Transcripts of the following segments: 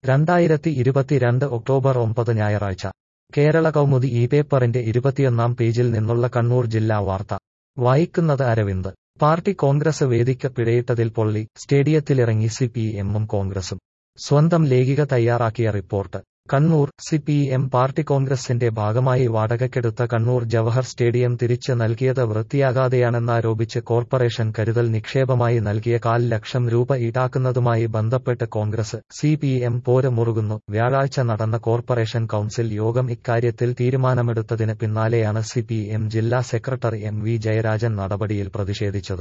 രണ്ടായിരത്തി ഇരുപത്തിരണ്ട് ഒക്ടോബർ ഒമ്പത് ഞായറാഴ്ച കേരള കൗമുദി ഈ പേപ്പറിന്റെ ഇരുപത്തിയൊന്നാം പേജിൽ നിന്നുള്ള കണ്ണൂർ ജില്ലാ വാർത്ത വായിക്കുന്നത് അരവിന്ദ് പാർട്ടി കോൺഗ്രസ് വേദിക്ക് പിഴയിട്ടതിൽ പൊള്ളി സ്റ്റേഡിയത്തിലിറങ്ങി സി പി എമ്മും കോൺഗ്രസും സ്വന്തം ലേഖിക തയ്യാറാക്കിയ report Kannur C P M party കോൺഗ്രസിന്റെ ഭാഗമായി വാടകയ്ക്കെടുത്ത കണ്ണൂർ ജവഹർ സ്റ്റേഡിയം തിരിച്ച് നൽകിയത് വൃത്തിയാകാതെയാണെന്നാരോപിച്ച് കോർപ്പറേഷൻ കരുതൽ നിക്ഷേപമായി നൽകിയ കാൽ ലക്ഷം രൂപ ഈടാക്കുന്നതുമായി ബന്ധപ്പെട്ട് കോൺഗ്രസ് സി പി എം പോര് മുറുകുന്നു വ്യാഴാഴ്ച നടന്ന കോർപ്പറേഷൻ കൌൺസിൽ യോഗം ഇക്കാര്യത്തിൽ തീരുമാനമെടുത്തതിന് പിന്നാലെയാണ് സി പി എം ജില്ലാ സെക്രട്ടറി എം വി ജയരാജൻ നടപടിയിൽ പ്രതിഷേധിച്ചത്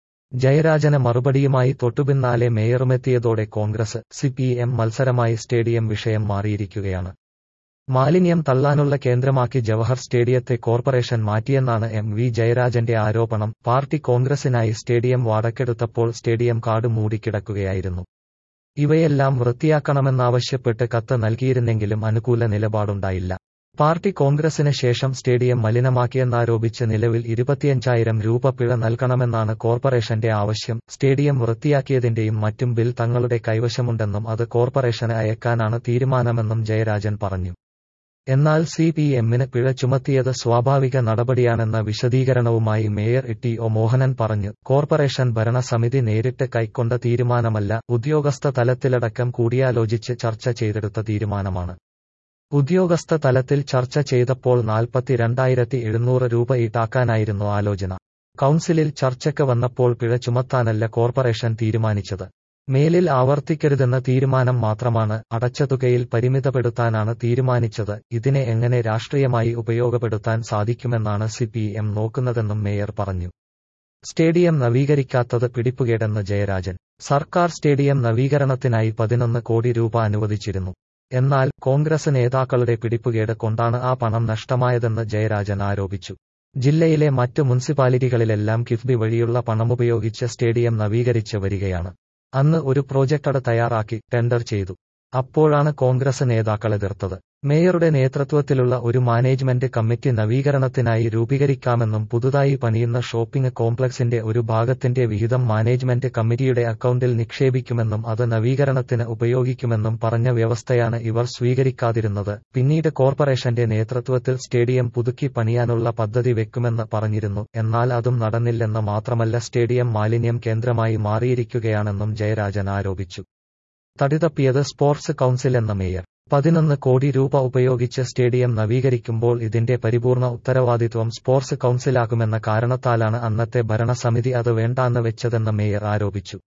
ജയരാജന് മറുപടിയുമായി തൊട്ടുപിന്നാലെ മേയറുമെത്തിയതോടെ കോൺഗ്രസ് സി പി എം മത്സരമായി സ്റ്റേഡിയം വിഷയം മാറിയിരിക്കുകയാണ് മാലിന്യം തള്ളാനുള്ള കേന്ദ്രമാക്കി ജവഹർ സ്റ്റേഡിയത്തെ കോർപ്പറേഷൻ മാറ്റിയെന്നാണ് എം വി ജയരാജന്റെ ആരോപണം പാർട്ടി കോൺഗ്രസിനായി സ്റ്റേഡിയം വാടക്കെടുത്തപ്പോൾ സ്റ്റേഡിയം കാട് മൂടിക്കിടക്കുകയായിരുന്നു ഇവയെല്ലാം വൃത്തിയാക്കണമെന്നാവശ്യപ്പെട്ട് കത്ത് നൽകിയിരുന്നെങ്കിലും അനുകൂല നിലപാടുണ്ടായില്ല പാർട്ടി കോൺഗ്രസിന് ശേഷം സ്റ്റേഡിയം മലിനമാക്കിയെന്നാരോപിച്ച് നിലവിൽ ഇരുപത്തിയഞ്ചായിരം രൂപ പിഴ നൽകണമെന്നാണ് കോർപ്പറേഷന്റെ ആവശ്യം സ്റ്റേഡിയം വൃത്തിയാക്കിയതിന്റെയും മറ്റും ബിൽ തങ്ങളുടെ കൈവശമുണ്ടെന്നും അത് കോർപ്പറേഷന് അയക്കാനാണ് തീരുമാനമെന്നും ജയരാജൻ പറഞ്ഞു എന്നാൽ സി പി എമ്മിന് പിഴ ചുമത്തിയത് സ്വാഭാവിക നടപടിയാണെന്ന വിശദീകരണവുമായി മേയർ ടി ഒ മോഹനൻ പറഞ്ഞു കോർപ്പറേഷൻ ഭരണസമിതി നേരിട്ട് കൈക്കൊണ്ട തീരുമാനമല്ല ഉദ്യോഗസ്ഥ തലത്തിലടക്കം കൂടിയാലോചിച്ച് ചർച്ച ചെയ്തെടുത്ത തീരുമാനമാണ് ഉദ്യോഗസ്ഥ തലത്തിൽ ചർച്ച ചെയ്തപ്പോൾ നാൽപ്പത്തിരണ്ടായിരത്തി എഴുന്നൂറ് രൂപ ഈടാക്കാനായിരുന്നു ആലോചന കൌൺസിലിൽ ചർച്ചയ്ക്ക് വന്നപ്പോൾ പിഴ ചുമത്താനല്ല കോർപ്പറേഷൻ തീരുമാനിച്ചത് മേലിൽ ആവർത്തിക്കരുതെന്ന തീരുമാനം മാത്രമാണ് അടച്ച തുകയിൽ പരിമിതപ്പെടുത്താനാണ് തീരുമാനിച്ചത് ഇതിനെ എങ്ങനെ രാഷ്ട്രീയമായി ഉപയോഗപ്പെടുത്താൻ സാധിക്കുമെന്നാണ് സി പി എം നോക്കുന്നതെന്നും മേയർ പറഞ്ഞു സ്റ്റേഡിയം നവീകരിക്കാത്തത് പിടിപ്പുകേടെന്ന് ജയരാജൻ സർക്കാർ സ്റ്റേഡിയം നവീകരണത്തിനായി പതിനൊന്ന് കോടി രൂപ അനുവദിച്ചിരുന്നു എന്നാൽ കോൺഗ്രസ് നേതാക്കളുടെ പിടിപ്പുകേട് കൊണ്ടാണ് ആ പണം നഷ്ടമായതെന്ന് ജയരാജൻ ആരോപിച്ചു ജില്ലയിലെ മറ്റ് മുനിസിപ്പാലിറ്റികളിലെല്ലാം കിഫ്ബി വഴിയുള്ള പണമുപയോഗിച്ച് സ്റ്റേഡിയം നവീകരിച്ച് വരികയാണ് അന്ന് ഒരു പ്രോജക്ട് തയ്യാറാക്കി ടെൻഡർ ചെയ്തു അപ്പോഴാണ് കോൺഗ്രസ് നേതാക്കൾ എതിർത്തത് മേയറുടെ നേതൃത്വത്തിലുള്ള ഒരു മാനേജ്മെന്റ് കമ്മിറ്റി നവീകരണത്തിനായി രൂപീകരിക്കാമെന്നും പുതുതായി പണിയുന്ന ഷോപ്പിംഗ് കോംപ്ലക്സിന്റെ ഒരു ഭാഗത്തിന്റെ വിഹിതം മാനേജ്മെന്റ് കമ്മിറ്റിയുടെ അക്കൗണ്ടിൽ നിക്ഷേപിക്കുമെന്നും അത് നവീകരണത്തിന് ഉപയോഗിക്കുമെന്നും പറഞ്ഞ വ്യവസ്ഥയാണ് ഇവർ സ്വീകരിക്കാതിരുന്നത് പിന്നീട് കോർപ്പറേഷന്റെ നേതൃത്വത്തിൽ സ്റ്റേഡിയം പുതുക്കി പണിയാനുള്ള പദ്ധതി വെക്കുമെന്ന് പറഞ്ഞിരുന്നു എന്നാൽ അതും നടന്നില്ലെന്ന് മാത്രമല്ല സ്റ്റേഡിയം മാലിന്യം കേന്ദ്രമായി മാറിയിരിക്കുകയാണെന്നും ജയരാജൻ ആരോപിച്ചു തടിതപ്പിയത് സ്പോർട്സ് കൌൺസിൽ എന്ന മേയർ പതിനൊന്ന് കോടി രൂപ ഉപയോഗിച്ച് സ്റ്റേഡിയം നവീകരിക്കുമ്പോൾ ഇതിന്റെ പരിപൂർണ ഉത്തരവാദിത്വം സ്പോർട്സ് കൌൺസിലാകുമെന്ന കാരണത്താലാണ് അന്നത്തെ ഭരണസമിതി അത് വേണ്ടാന്ന് വെച്ചതെന്ന് മേയർ ആരോപിച്ചു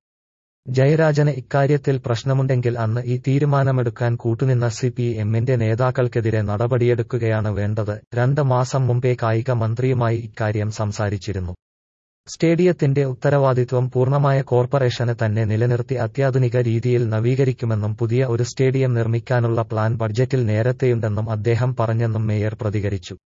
ജയരാജന് ഇക്കാര്യത്തിൽ പ്രശ്നമുണ്ടെങ്കിൽ അന്ന് ഈ തീരുമാനമെടുക്കാൻ കൂട്ടുനിന്ന സി പി എമ്മിന്റെ നേതാക്കൾക്കെതിരെ നടപടിയെടുക്കുകയാണ് വേണ്ടത് രണ്ട് മാസം മുമ്പേ കായിക മന്ത്രിയുമായി ഇക്കാര്യം സംസാരിച്ചിരുന്നു സ്റ്റേഡിയത്തിന്റെ ഉത്തരവാദിത്വം പൂർണ്ണമായ കോർപ്പറേഷന് തന്നെ നിലനിർത്തി അത്യാധുനിക രീതിയിൽ നവീകരിക്കുമെന്നും പുതിയ ഒരു സ്റ്റേഡിയം നിർമ്മിക്കാനുള്ള പ്ലാൻ ബഡ്ജറ്റിൽ നേരത്തെയുണ്ടെന്നും അദ്ദേഹം പറഞ്ഞെന്നും മേയർ പ്രതികരിച്ചു